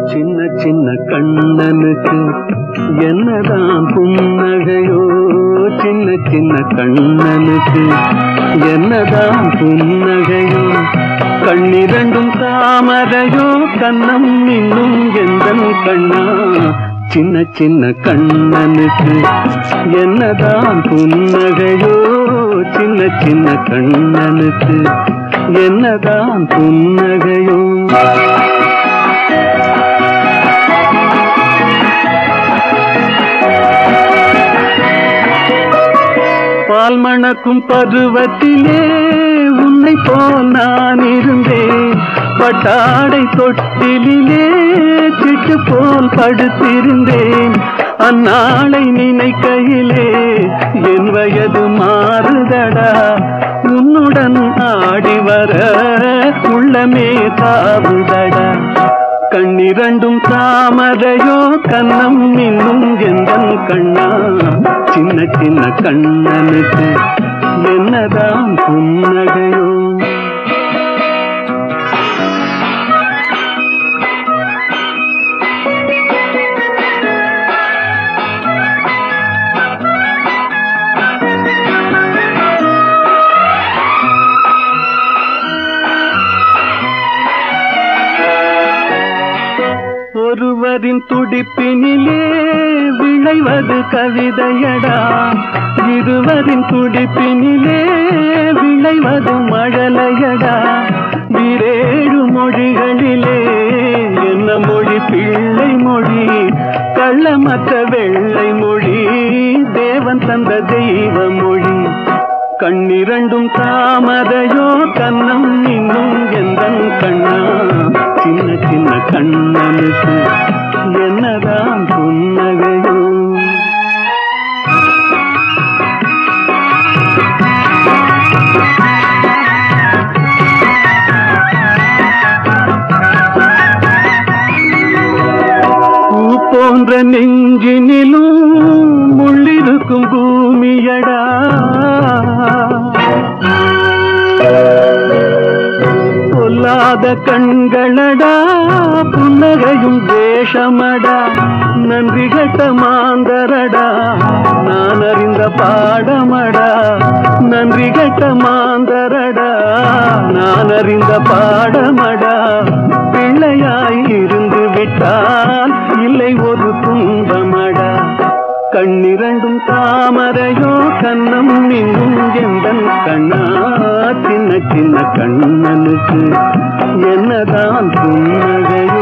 சின்ன சின்ன கண்ணனுக்கு என்னதான் புன்னகையோ சின்ன சின்ன கண்ணனுக்கு என்னதான் புன்னகையோ கண்ணிரண்டும் தாமரையோ கண்ணம் இன்னும் எந்தன் கண்ணா சின்ன சின்ன கண்ணனுக்கு என்னதான் புன்னகையோ சின்ன சின்ன கண்ணனுக்கு என்னதான் புன்னகையோ பால் மணக்கும் பருவத்திலே உன்னை போல் நான் இருந்தேன் பட்டாடை தொட்டிலே சிட்டு போல் படுத்திருந்தேன் அந்நாளை நினைக்கையிலே என் வயது மாறுதடா உன்னுடன் ஆடி வர உள்ளமே தாவுதடா கண்ணிரண்டும் தாமரையோ கண்ணம் இன்னும் எந்தன் கண்ணா சின்ன சின்ன கண்ணனுக்கு என்னதான் புன்னகையோ ஒருவரின் துடிப்பினிலே விளைவது கவிதையடா இருவரின் துடிப்பினிலே விளைவது மழலையடா விரேழு மொழிகளிலே என்ன மொழி பிள்ளை மொழி கள்ளமற்ற வெள்ளை மொழி தேவன் தந்த தெய்வ மொழி கண்ணிரண்டும் தாமரையோ கண்ணம் இன்னும் எந்தன் கண்ணா சின்ன சின்ன கண்ணனுக்கு என்னதான் புன்னகையோ பூ போன்ற நெஞ்சினிலும் முள்ளிருக்கும் பூமியடா பொல்லாத கண்களடா புன்னகையும் தேசமடா நன்றி கட்ட மாந்தரடா நான் அறிந்த பாடமடா நன்றி கட்ட மாந்தரடா நான் அறிந்த பாடமடா பிள்ளையாய் இருந்து விட்டால் இல்லை ஒரு துன்பமடா கண்ணிரண்டும் தாமரையோ கண்ணம் இன்னும் எந்தன் கண்ணா சின்ன சின்ன கண்ணனுக்கு என்னதான் புன்னகையோ